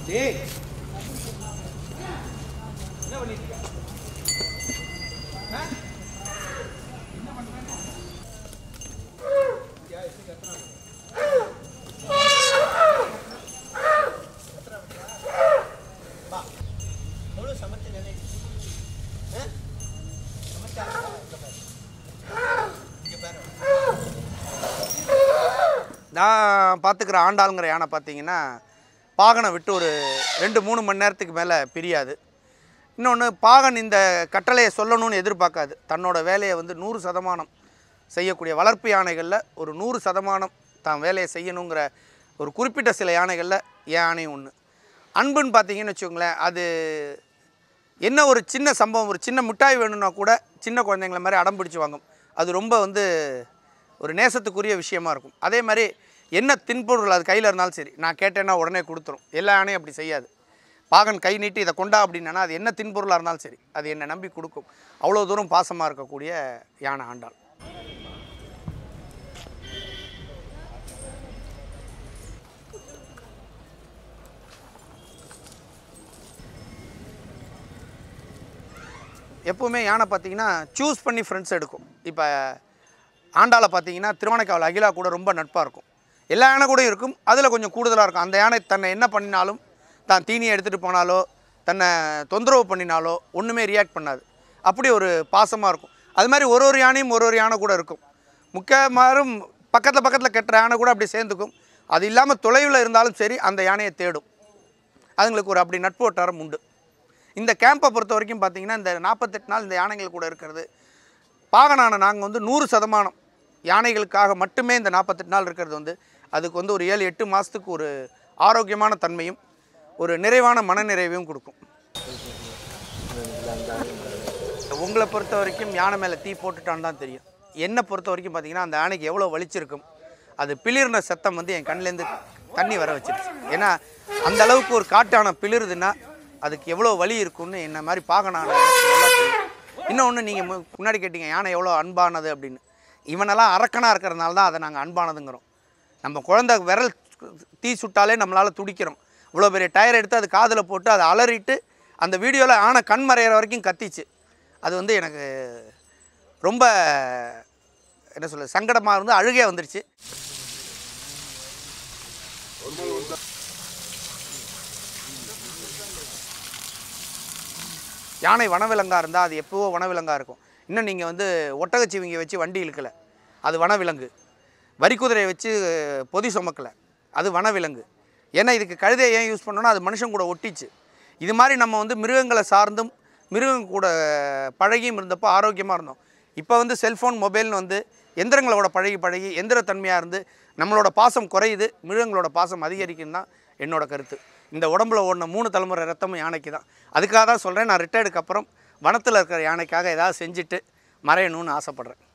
டேய் என்ன பண்ணிட்டு இருக்க ஆ? என்ன பண்றேன்னு? யா, எப்படி கத்துறான்? வா. முழு சமைச்சு நினை. ஆ? சமைச்சா இங்க பாரு. இங்க பாரு. நான் பார்த்துக்கிற ஆண்டாளுங்கிற யானை பார்த்தீங்கன்னா பாகனை விட்டு ஒரு ரெண்டு மூணு மணி நேரத்துக்கு மேலே பிரியாது இன்னொன்று பாகன் இந்த கட்டளையை சொல்லணும்னு எதிர்பார்க்காது தன்னோட வேலையை வந்து நூறு சதமானம் செய்யக்கூடிய வளர்ப்பு யானைகளில் ஒரு நூறு சதமானம் தான் வேலையை செய்யணுங்கிற ஒரு குறிப்பிட்ட சில யானைகளில் யானையும் ஒன்று அன்புன்னு பார்த்தீங்கன்னு வச்சுக்கோங்களேன் அது என்ன ஒரு சின்ன சம்பவம் ஒரு சின்ன மிட்டாய் வேணும்னா கூட சின்ன குழந்தைங்கள மாதிரி அடம் பிடிச்சு வாங்கும் அது ரொம்ப வந்து ஒரு நேசத்துக்குரிய விஷயமா இருக்கும் அதே மாதிரி என்ன தின்பொருள் அது கையில் இருந்தாலும் சரி நான் கேட்டேன்னா உடனே கொடுத்துரும் எல்லா யானையும் அப்படி செய்யாது பாகன் கை நீட்டி இதை கொண்டா அப்படின்னா அது என்ன தின்பொருளாக இருந்தாலும் சரி அது என்னை நம்பி கொடுக்கும் அவ்வளோ தூரம் பாசமாக இருக்கக்கூடிய யானை ஆண்டாள் எப்போவுமே யானை பார்த்தீங்கன்னா சூஸ் பண்ணி ஃப்ரெண்ட்ஸ் எடுக்கும் இப்போ ஆண்டாளை பார்த்தீங்கன்னா திருவானைக்காவல் அகிலா கூட ரொம்ப நட்பாக இருக்கும் எல்லா யானை கூடயும் இருக்கும் அதில் கொஞ்சம் கூடுதலாக இருக்கும் அந்த யானை தன்னை என்ன பண்ணினாலும் தான் தீனியை எடுத்துகிட்டு போனாலோ தன்னை தொந்தரவு பண்ணினாலோ ஒன்றுமே ரியாக்ட் பண்ணாது அப்படி ஒரு பாசமாக இருக்கும் அது மாதிரி ஒரு ஒரு யானையும் ஒரு ஒரு யானை கூட இருக்கும் முக்கியமாரும் பக்கத்தில் பக்கத்தில் கெட்டுற யானை கூட அப்படி சேர்ந்துக்கும் அது இல்லாமல் தொலைவில் இருந்தாலும் சரி அந்த யானையை தேடும் அதுங்களுக்கு ஒரு அப்படி நட்பு வட்டாரம் உண்டு இந்த கேம்பை பொறுத்த வரைக்கும் பார்த்தீங்கன்னா இந்த நாற்பத்தெட்டு நாள் இந்த யானைகள் கூட இருக்கிறது பாகனான நாங்கள் வந்து நூறு சதமானம் யானைகளுக்காக மட்டுமே இந்த நாற்பத்தெட்டு நாள் இருக்கிறது வந்து அதுக்கு வந்து ஒரு ஏழு எட்டு மாதத்துக்கு ஒரு ஆரோக்கியமான தன்மையும் ஒரு நிறைவான மனநிறைவையும் கொடுக்கும் உங்களை பொறுத்த வரைக்கும் யானை மேலே தீ போட்டுட்டான்னு தான் தெரியும் என்னை பொறுத்த வரைக்கும் பார்த்தீங்கன்னா அந்த யானைக்கு எவ்வளோ வலிச்சிருக்கும் அது பிளிர்ன சத்தம் வந்து என் கண்ணிலேருந்து தண்ணி வர வச்சிருச்சு ஏன்னா அந்த அளவுக்கு ஒரு காட்டான பிளிருதுன்னா அதுக்கு எவ்வளோ வலி இருக்கும்னு என்ன மாதிரி பார்க்கணும் இன்னொன்று நீங்கள் முன்னாடி கேட்டீங்க யானை எவ்வளோ அன்பானது அப்படின்னு இவனெல்லாம் அரக்கனாக இருக்கிறதுனால தான் அதை நாங்கள் அன்பானதுங்கிறோம் நம்ம குழந்தை விரல் தீ சுட்டாலே நம்மளால் துடிக்கிறோம் இவ்வளோ பெரிய டயர் எடுத்து அது காதில் போட்டு அதை அலறிட்டு அந்த வீடியோவில் ஆனை கண் மறையிற வரைக்கும் கத்திச்சு அது வந்து எனக்கு ரொம்ப என்ன சொல்ல சங்கடமாக இருந்து அழுகே வந்துருச்சு யானை வனவிலங்காக இருந்தால் அது எப்போவோ வனவிலங்காக இருக்கும் இன்னும் நீங்கள் வந்து ஒட்டகச்சிவிங்க வச்சு வண்டி இழுக்கலை அது வனவிலங்கு வரிக்குதிரையை வச்சு பொதி சுமக்கலை அது வனவிலங்கு ஏன்னா இதுக்கு கழுதையை ஏன் யூஸ் பண்ணோன்னா அது மனுஷன் கூட ஒட்டிச்சு இது மாதிரி நம்ம வந்து மிருகங்களை சார்ந்தும் மிருகம் கூட பழகியும் இருந்தப்போ ஆரோக்கியமாக இருந்தோம் இப்போ வந்து செல்ஃபோன் மொபைல்னு வந்து எந்திரங்களோட பழகி பழகி எந்திரத்தன்மையாக இருந்து நம்மளோட பாசம் குறையுது மிருகங்களோட பாசம் அதிகரிக்கும் தான் என்னோட கருத்து இந்த உடம்புல ஓடின மூணு தலைமுறை ரத்தமும் யானைக்கு தான் அதுக்காக தான் சொல்கிறேன் நான் ரிட்டையர்டுக்கு அப்புறம் வனத்தில் இருக்கிற யானைக்காக ஏதாவது செஞ்சுட்டு மறையணும்னு ஆசைப்பட்றேன்